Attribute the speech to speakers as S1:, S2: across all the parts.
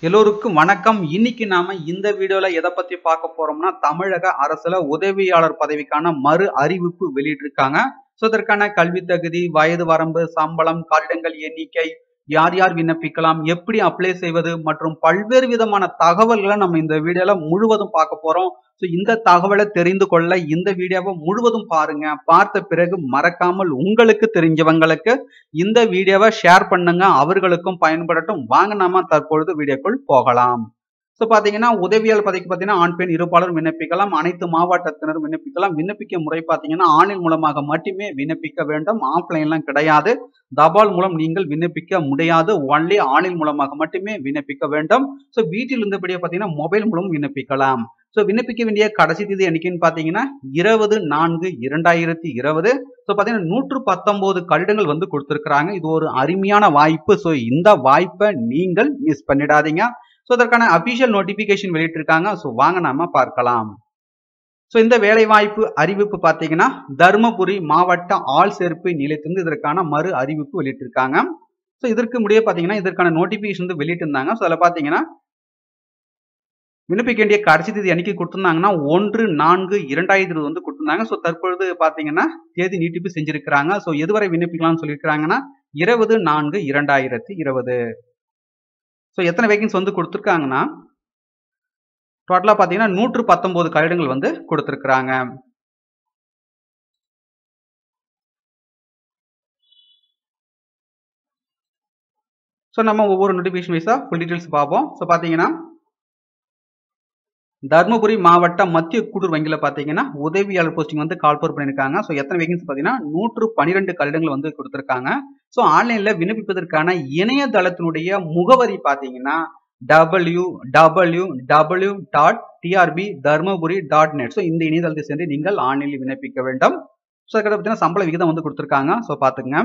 S1: எல்லோருக்கும் வணக்கம் இன்னைக்கு நாம இந்த வீடியோல எதை பத்தி பார்க்க போறோம்னா தமிழக அரசுல உதவியாளர் பதவிக்கான மறு அறிவிப்பு வெளியிட்டிருக்காங்க ஸோ இதற்கான கல்வி தகுதி வயது வரம்பு சம்பளம் கட்டிடங்கள் எண்ணிக்கை யார் யார் விண்ணப்பிக்கலாம் எப்படி அப்ளை செய்வது மற்றும் பல்வேறு விதமான தகவல்களை நம்ம இந்த வீடியோல முழுவதும் பார்க்க போறோம் ஸோ இந்த தகவலை தெரிந்து கொள்ள இந்த வீடியோவை முழுவதும் பாருங்க பார்த்த பிறகு மறக்காமல் உங்களுக்கு தெரிஞ்சவங்களுக்கு இந்த வீடியோவை ஷேர் பண்ணுங்க அவர்களுக்கும் பயன்படட்டும் வாங்க நாம தற்பொழுது வீடியோக்குள் போகலாம் ஸோ பார்த்தீங்கன்னா உதவியாளர் பதவிக்கு பார்த்தீங்கன்னா ஆண் பெண் இருப்பாளரும் விண்ணப்பிக்கலாம் அனைத்து மாவட்டத்தினரும் விண்ணப்பிக்கலாம் விண்ணப்பிக்க முறை பார்த்தீங்கன்னா ஆன்லைன் மூலமாக மட்டுமே விண்ணப்பிக்க வேண்டும் ஆஃப்லைன்லாம் கிடையாது தபால் மூலம் நீங்கள் விண்ணப்பிக்க முடியாது ஒன்லி ஆன்லைன் மூலமாக மட்டுமே விண்ணப்பிக்க வேண்டும் ஸோ வீட்டில் இருந்தபடியே பார்த்தீங்கன்னா மொபைல் மூலம் விண்ணப்பிக்கலாம் ஸோ விண்ணப்பிக்க வேண்டிய கடைசி தேதி என்னைக்குன்னு பார்த்தீங்கன்னா இருபது நான்கு இரண்டாயிரத்தி இருபது ஸோ பார்த்தீங்கன்னா நூற்று பத்தொன்பது கடிதங்கள் வந்து கொடுத்துருக்குறாங்க இது ஒரு அருமையான வாய்ப்பு ஸோ இந்த வாய்ப்பை நீங்கள் மிஸ் பண்ணிடாதீங்க ஸோ அதற்கான அபிஷியல் நோட்டிஃபிகேஷன் வெளியிட்டிருக்காங்க ஸோ வாங்க நாம பார்க்கலாம் ஸோ இந்த வேலை வாய்ப்பு அறிவிப்பு பார்த்தீங்கன்னா தருமபுரி மாவட்ட ஆள் சேர்ப்பு நிலையத்திலிருந்து இதற்கான மறு அறிவிப்பு வெளியிட்டிருக்காங்க ஸோ இதற்கு முடிய பார்த்தீங்கன்னா இதற்கான நோட்டிஃபிகேஷன் வந்து வெளியிட்டிருந்தாங்க ஸோ அதில் பார்த்தீங்கன்னா விண்ணப்பிக்க வேண்டிய கடைசி தேதி என்னைக்கு கொடுத்துருந்தாங்கன்னா ஒன்று நான்கு இரண்டாயிரத்தி இருபது வந்து கொடுத்துருந்தாங்க ஸோ தற்பொழுது பார்த்தீங்கன்னா தேதி நீட்டிப்பு செஞ்சிருக்கிறாங்க ஸோ எதுவரை விண்ணப்பிக்கலாம்னு சொல்லியிருக்கிறாங்கன்னா இருபது நான்கு இரண்டாயிரத்தி இருபது ஸோ எத்தனை வேகன்ஸ் வந்து கொடுத்துருக்காங்கன்னா டோட்டலாக பார்த்தீங்கன்னா நூற்று பத்தொம்போது கட்டிடங்கள் வந்து கொடுத்துருக்குறாங்க ஸோ நம்ம ஒவ்வொரு நோட்டிஃபிகேஷன் வைஸாக ஃபுல் டீட்டெயில்ஸ் பார்ப்போம் ஸோ பார்த்தீங்கன்னா தருமபுரி மாவட்ட மத்திய கூட்டுறவு வங்கியில் பார்த்தீங்கன்னா உதவியாளர் போஸ்டிங் வந்து கால்போர் பண்ணியிருக்காங்க ஸோ எத்தனை வேகன்சி பார்த்தீங்கன்னா நூற்று பன்னிரெண்டு கட்டிடங்கள் வந்து கொடுத்துருக்காங்க ஸோ ஆன்லைனில் விண்ணப்பிப்பதற்கான இணையதளத்தினுடைய முகவரி பார்த்தீங்கன்னா W W W dot TRB Dharmapuri dot net so இந்த இணையதளத்தை சென்று நீங்கள் ஆன்லைனில் விண்ணப்பிக்க வேண்டும் ஸோ அதுக்கப்புறம் பார்த்தீங்கன்னா சம்பள விகிதம் வந்து கொடுத்துருக்காங்க ஸோ பார்த்துங்க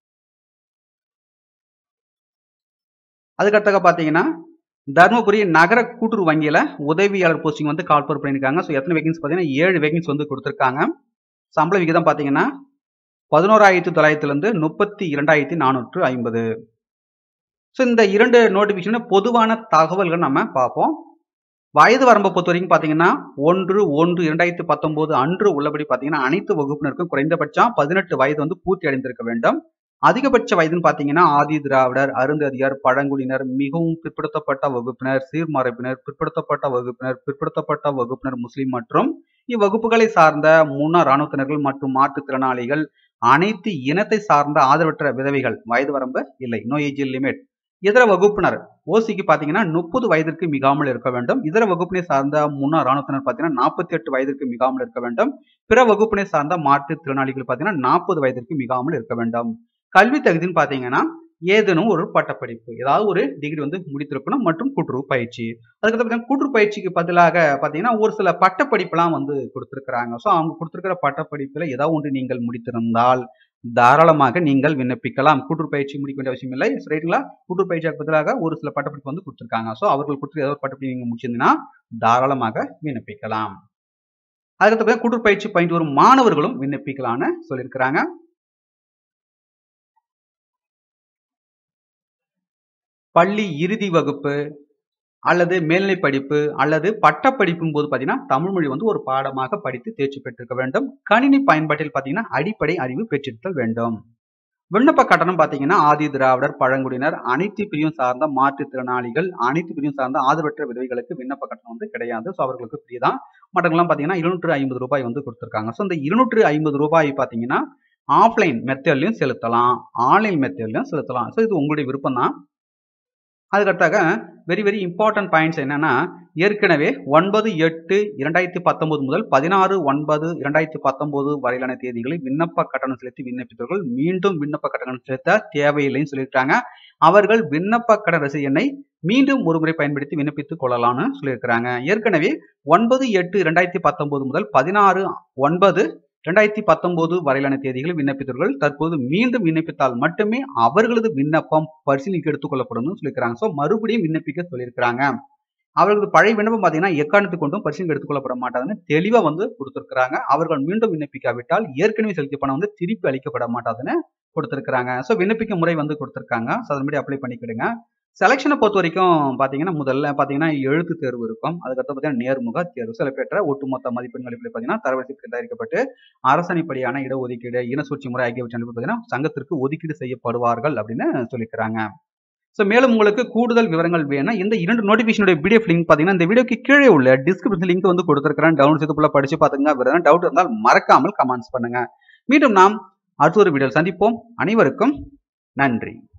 S1: அதுக்கடுத்தாக பார்த்தீங்கன்னா தருமபுரி நகர கூட்டுறவு வங்கியில் உதவியாளர் போஸ்டிங் வந்து கால்போர் பண்ணியிருக்காங்க ஸோ எத்தனை வேகன்ஸ் பார்த்தீங்கன்னா ஏழு வேகன்ஸ் வந்து கொடுத்துருக்காங்க சம்பள விகிதம் பார்த்தீங்கன்னா பதினோராயிரத்தி தொள்ளாயிரத்துலேருந்து முப்பத்தி இரண்டாயிரத்தி நானூற்று ஐம்பது ஸோ இந்த இரண்டு நோட்டிஃபிகேஷன் பொதுவான தகவல்கள் நம்ம பார்ப்போம் வயது வரம்பை பொறுத்த வரைக்கும் பார்த்தீங்கன்னா ஒன்று ஒன்று இரண்டாயிரத்தி பத்தொம்போது அன்று உள்ளபடி பார்த்தீங்கன்னா அனைத்து வகுப்பினருக்கும் குறைந்தபட்சம் பதினெட்டு வயது வந்து பூர்த்தி அடைந்திருக்க வேண்டும் அதிகபட்ச வயதுன்னு பார்த்தீங்கன்னா ஆதி திராவிடர் அருந்ததியர் பழங்குடியினர் மிகவும் பிற்படுத்தப்பட்ட வகுப்பினர் சீர்மரபினர் பிற்படுத்தப்பட்ட வகுப்பினர் பிற்படுத்தப்பட்ட வகுப்பினர் முஸ்லிம் மற்றும் இவ்வகுப்புகளை சார்ந்த முன்னாள் இராணுவத்தினர்கள் மற்றும் மாற்றுத்திறனாளிகள் அனைத்து இனத்தை சார்ந்த ஆதரவற்ற விதவைகள் வயது வரம்பு இல்லை நோ ஏஜ் லிமிட் இதர வகுப்பினர் ஓசிக்கு பார்த்தீங்கன்னா முப்பது வயதிற்கு மிகாமல் இருக்க வேண்டும் இதர வகுப்பினை சார்ந்த முன்னாள் இராணுவத்தினர் பார்த்தீங்கன்னா நாற்பத்தி எட்டு வயதிற்கு மிகாமல் இருக்க வேண்டும் பிற வகுப்பினை சார்ந்த மாற்றுத்திறனாளிகள் பார்த்தீங்கன்னா நாற்பது வயதிற்கு மிகாமல் இருக்க வேண்டும் கல்வி தகுதின்னு பார்த்தீங்கன்னா ஏதேனும் ஒரு பட்டப்படிப்பு ஏதாவது ஒரு டிகிரி வந்து முடித்திருக்கணும் மற்றும் கூட்டுறவு பயிற்சி அதுக்கப்புறம் பார்த்தீங்கன்னா கூட்டுறவு பயிற்சிக்கு பதிலாக பார்த்தீங்கன்னா ஒரு சில பட்டப்படிப்புலாம் வந்து கொடுத்துருக்குறாங்க ஸோ அவங்க கொடுத்துருக்கிற பட்டப்படிப்பில் ஏதாவது ஒன்று நீங்கள் முடித்திருந்தால் தாராளமாக நீங்கள் விண்ணப்பிக்கலாம் கூட்டுறவு பயிற்சி முடிக்க வேண்டிய அவசியம் இல்லை ரைட்டுங்களா கூட்டுறவு பயிற்சிக்கு பதிலாக ஒரு சில பட்டப்படிப்பு வந்து கொடுத்துருக்காங்க ஸோ அவர்கள் கொடுத்துருக்க ஏதாவது ஒரு பட்டப்படிப்பு நீங்கள் முடிச்சிருந்தீங்கன்னா தாராளமாக விண்ணப்பிக்கலாம் அதுக்கப்புறம் கூட்டுறவு பயிற்சி பயின்று வரும் மாணவர்களும் விண்ணப்பிக்கலாம்னு சொல்லியிருக்கிறாங்க பள்ளி இறுதி வகுப்பு அல்லது மேல்நிலை படிப்பு அல்லது பட்டப்படிப்பும் போது பார்த்தீங்கன்னா தமிழ் மொழி வந்து ஒரு பாடமாக படித்து தேர்ச்சி பெற்றிருக்க வேண்டும் கணினி பயன்பாட்டில் பார்த்தீங்கன்னா அடிப்படை அறிவு பெற்றிருத்தல் வேண்டும் விண்ணப்ப கட்டணம் பார்த்தீங்கன்னா ஆதி திராவிடர் பழங்குடியினர் அனைத்து பிரிவும் சார்ந்த மாற்றுத்திறனாளிகள் அனைத்து பிரிவும் சார்ந்த ஆதரவற்ற விதவைகளுக்கு விண்ணப்ப கட்டணம் வந்து கிடையாது ஸோ அவர்களுக்கு ஃப்ரீ தான் மற்றவங்களாம் பார்த்தீங்கன்னா இருநூற்று ஐம்பது ரூபாய் வந்து கொடுத்துருக்காங்க ஸோ இந்த இருநூற்று ஐம்பது ரூபாய் பார்த்தீங்கன்னா ஆஃப்லைன் மெத்தட்லையும் செலுத்தலாம் ஆன்லைன் மெத்தட்லையும் செலுத்தலாம் ஸோ இது உங்களுடைய விருப்பம் தான் அதுக்கடுத்தாக வெரி வெரி இம்பார்ட்டன்ட் பாயிண்ட்ஸ் என்னன்னா ஏற்கனவே ஒன்பது எட்டு இரண்டாயிரத்தி பத்தொன்பது முதல் பதினாறு ஒன்பது இரண்டாயிரத்தி பத்தொன்பது வரையிலான தேதிகளில் விண்ணப்ப கட்டணம் செலுத்தி விண்ணப்பித்தவர்கள் மீண்டும் விண்ணப்ப கட்டணம் செலுத்த தேவையில்லைன்னு சொல்லியிருக்காங்க அவர்கள் விண்ணப்ப கட்டண ரசீது எண்ணை மீண்டும் ஒரு முறை பயன்படுத்தி விண்ணப்பித்துக் கொள்ளலாம்னு சொல்லியிருக்கிறாங்க ஏற்கனவே ஒன்பது எட்டு இரண்டாயிரத்தி பத்தொன்பது முதல் பதினாறு ஒன்பது இரண்டாயிரத்தி பத்தொன்பது வரையிலான தேதிகளில் விண்ணப்பித்தவர்கள் தற்போது மீண்டும் விண்ணப்பித்தால் மட்டுமே அவர்களது விண்ணப்பம் பரிசீலனைக்கு எடுத்துக்கொள்ளப்படும் சொல்லியிருக்கிறாங்க ஸோ மறுபடியும் விண்ணப்பிக்க சொல்லியிருக்கிறாங்க அவர்களது பழைய விண்ணப்பம் பார்த்தீங்கன்னா எக்காரணத்து கொண்டும் பரிசீலனை எடுத்துக்கொள்ளப்பட மாட்டாதுன்னு தெளிவாக வந்து கொடுத்துருக்காங்க அவர்கள் மீண்டும் விண்ணப்பிக்காவிட்டால் ஏற்கனவே செலுத்திய பணம் வந்து திருப்பி அளிக்கப்பட மாட்டாதுன்னு கொடுத்துருக்காங்க ஸோ விண்ணப்பிக்கும் முறை வந்து கொடுத்துருக்காங்க ஸோ அதன்படி அப்ளை பண்ணிக்கிடுங்க செலெக்ஷனை பொறுத்த வரைக்கும் பார்த்தீங்கன்னா முதல்ல பார்த்தீங்கன்னா எழுத்து தேர்வு இருக்கும் அதுக்கடுத்து பார்த்தீங்கன்னா நேர்முக தேர்வு சில பெற்ற ஒட்டுமொத்த மதிப்பெண் அடிப்படையில் பார்த்தீங்கன்னா தரவரிசை தயாரிக்கப்பட்டு அரசணிப்படியான இடஒதுக்கீடு இனசூழ்ச்சி முறை ஆகியவற்றின் அடிப்படையில் பார்த்தீங்கன்னா சங்கத்திற்கு ஒதுக்கீடு செய்யப்படுவார்கள் அப்படின்னு சொல்லிக்கிறாங்க ஸோ மேலும் உங்களுக்கு கூடுதல் விவரங்கள் வேணும் இந்த இரண்டு நோட்டிஃபிகேஷனுடைய பிடிஎஃப் லிங்க் பார்த்தீங்கன்னா இந்த வீடியோக்கு கீழே உள்ள டிஸ்கிரிப்ஷன் லிங்க் வந்து கொடுத்துருக்கிறேன் டவுன்லோட் செய்து ஃபுல்லாக படிச்சு பார்த்துங்க வேறு டவுட் இருந்தால் மறக்காமல் கமெண்ட்ஸ் பண்ணுங்க மீண்டும் நாம் அடுத்த ஒரு வீடியோ சந்திப்போம் அனைவருக்கும் நன்றி